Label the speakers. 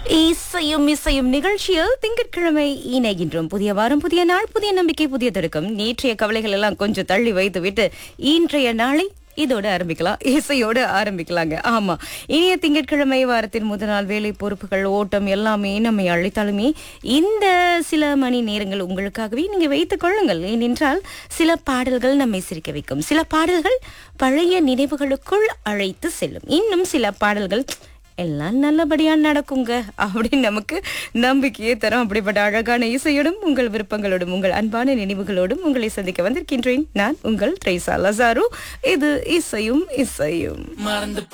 Speaker 1: இசையும் இசையும் நிகழ்ச்சியில் திங்கட்கிழமை இணைகின்றோம் புதிய வாரம் புதிய நாள் புதிய நம்பிக்கை புதிய தொடக்கம் நேற்றைய கவலைகள் எல்லாம் கொஞ்சம் தள்ளி வைத்து விட்டு இன்றைய நாளை இதோட ஆரம்பிக்கலாம் இசையோட ஆரம்பிக்கலாங்க ஆமா இனிய திங்கட்கிழமை வாரத்தின் முதல் நாள் வேலை பொறுப்புகள் ஓட்டம் எல்லாமே நம்மை அழைத்தாலுமே இந்த சில மணி நேரங்கள் உங்களுக்காகவே நீங்க வைத்துக் கொள்ளுங்கள் ஏனென்றால் சில பாடல்கள் நம்மை சிரிக்க வைக்கும் சில பாடல்கள் பழைய நினைவுகளுக்குள் அழைத்து செல்லும் இன்னும் சில பாடல்கள் எல்லாம் நல்லபடியா நடக்குங்க அப்படின்னு நமக்கு நம்பிக்கையே தரும் அப்படிப்பட்ட அழகான இசையோடும் உங்கள் விருப்பங்களோடும் உங்கள் அன்பான நினைவுகளோடும் உங்களை சந்திக்க வந்திருக்கின்றேன் நான் உங்கள் த்ரைசா லசாரு இது இசையும் இசையும்
Speaker 2: மறந்து